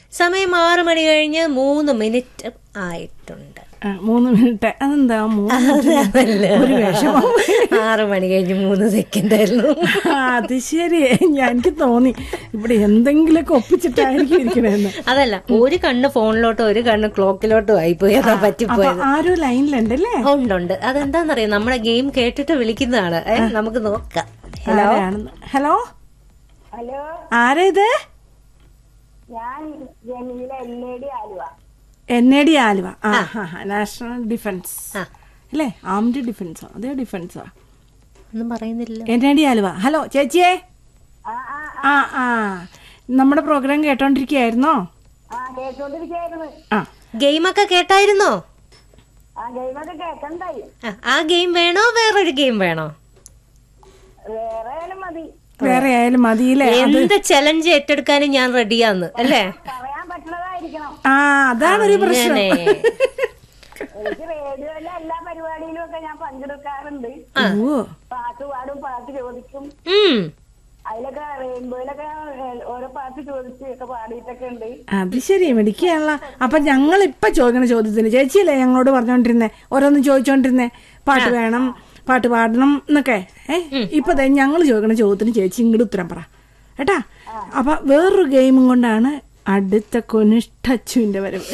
സമയം ആറു മണി കഴിഞ്ഞ് മൂന്ന് മിനിറ്റ് ആയിട്ടുണ്ട് ആ, മൂന്ന് മിനിറ്റ് അതെന്താ മൂന്ന് മിനിറ്റ്? ഒരു വിഷമം ആറു മണി കഴിഞ്ഞ് മൂന്ന് സെക്കൻഡ് ആയിരുന്നു ആ, അത് ശരി ഞാൻ എനിക്ക് തോന്നി ഇവിടെ എന്തെങ്കിലുമൊക്കെ ഒപ്പിച്ചിട്ടായിരിക്കും ഇരിക്കണേന്ന് അതല്ല ഒരു കണ്ണ് ഫോണിലോട്ടും ഒരു കണ്ണ് ക്ലോക്കിലോട്ടും ആയിപ്പോയി അതാ അപ്പൊ പറ്റിപ്പോയത് ആരും ലൈനിലുണ്ടല്ലേ ഉണ്ടുണ്ട് അതെന്താന്നറിയാം നമ്മുടെ ഗെയിം കേട്ടിട്ട് വിളിക്കുന്നതാണ് ഏ, നമുക്ക് നോക്കാം ഹലോ ആരാണെന്ന് ഹലോ ഹലോ ആരാ ഇത് ഞാൻ Jameela L A D Aluva N A D Aluva ആ ഹാ ഹാ നാഷണൽ ഡിഫൻസ് ആ അല്ലേ ആംഡ് ഡിഫൻസോ അതേ ഡിഫൻസോ ഒന്നും പറയുന്നില്ല N A D Aluva hello ചേച്ചിയെ ആ ആ ആ ആ നമ്മുടെ പ്രോഗ്രാം കേട്ടോണ്ടിരിക്കുകയായിരുന്നോ ആ കേട്ടോണ്ടിരിക്കായിരുന്നു ആ ഗെയിമൊക്കെ കേട്ടായിരുന്നോ ആ ഗെയിമൊക്കെ കേക്കണ്ടായി ആ, ആ ഗെയിം വേണോ വേറൊരു ഗെയിം വേണോ വേറെ ആയാലും മതി വേറെ ആയാലും മതിയില്ലേ എന്ത് ചലഞ്ച് ഏറ്റെടുക്കാനും ഞാൻ റെഡിയാന്ന് അല്ലേ പറയാൻ പറ്റുന്നതായിരിക്കണം ആ അതാണ് ഒരു പ്രശ്നം അങ്ങനെ. എനിക്ക് റേഡിയോയിലെ എല്ലാ പരിപാടിയിലും ഒക്കെ ഞാൻ പങ്കെടുക്കാറുണ്ട് ഓ പാട്ട് പാടും പാട്ട് ചോദിക്കും ഉം. അതിലൊക്കെ റെയിൻബോയിലൊക്കെ ഞാൻ ഓരോ പാട്ട് ചോദിച്ച് ഒക്കെ പാടിയിട്ടൊക്കെ ഉണ്ട് അത് ശരി മെഡിക്കാനുള്ള അപ്പൊ ഞങ്ങൾ ഇപ്പൊ ചോദിക്കണ ചോദ്യത്തിന് ചേച്ചിയല്ലേ ഞങ്ങളോട് പറഞ്ഞോണ്ടിരുന്നേ ഓരോന്ന് ചോദിച്ചോണ്ടിരുന്നേ പാട്ട് വേണം പാട്ട് പാടണം എന്നൊക്കെ ഏ ഇപ്പൊ ഞങ്ങൾ ചോദിക്കണ ചോദ്യത്തിന് ചേച്ചി ഇങ്ങോട്ട് ഉത്തരം പറ കേട്ടാ അപ്പൊ വേറൊരു ഗെയിമും കൊണ്ടാണ് അടുത്ത കൊനിഷ്ടച്ചുവിന്റെ വരവ്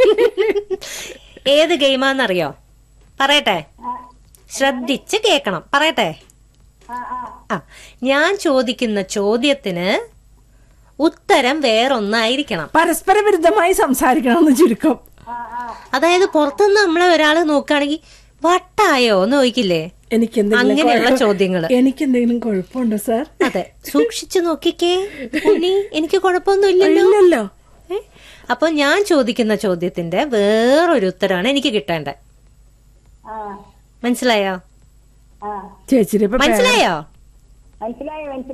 ഏത് ഗെയിമാന്നറിയോ പറയട്ടെ ശ്രദ്ധിച്ച് കേക്കണം പറയട്ടെ ആ ആ ആ ഞാൻ ചോദിക്കുന്ന ചോദ്യത്തിന് ഉത്തരം വേറൊന്നായിരിക്കണം പരസ്പര വിരുദ്ധമായി സംസാരിക്കണമെന്ന് ചുരുക്കം ആ ആ അതായത് പുറത്തുനിന്ന് നമ്മളെ ഒരാൾ നോക്കുകയാണെങ്കിൽ വട്ടായോ എന്ന് ചോദിക്കില്ലേ എനിക്ക് അങ്ങനെയുള്ള ചോദ്യങ്ങള് എനിക്ക് എന്തെങ്കിലും കുഴപ്പമുണ്ടോ സാർ അതെ സൂക്ഷിച്ചു നോക്കിക്കേ ഉണ്ണി എനിക്ക് കുഴപ്പമൊന്നുമില്ലല്ലോ ഇല്ലല്ലോ ഏ? അപ്പൊ ഞാൻ ചോദിക്കുന്ന ചോദ്യത്തിന്റെ വേറൊരു ഉത്തരമാണ് എനിക്ക് കിട്ടേണ്ടത് ആ മനസ്സിലായോ ആ ചേച്ചിയുടെ ഇപ്പൊ മനസ്സിലായോ മനസ്സിലായി മനസ്സിലായി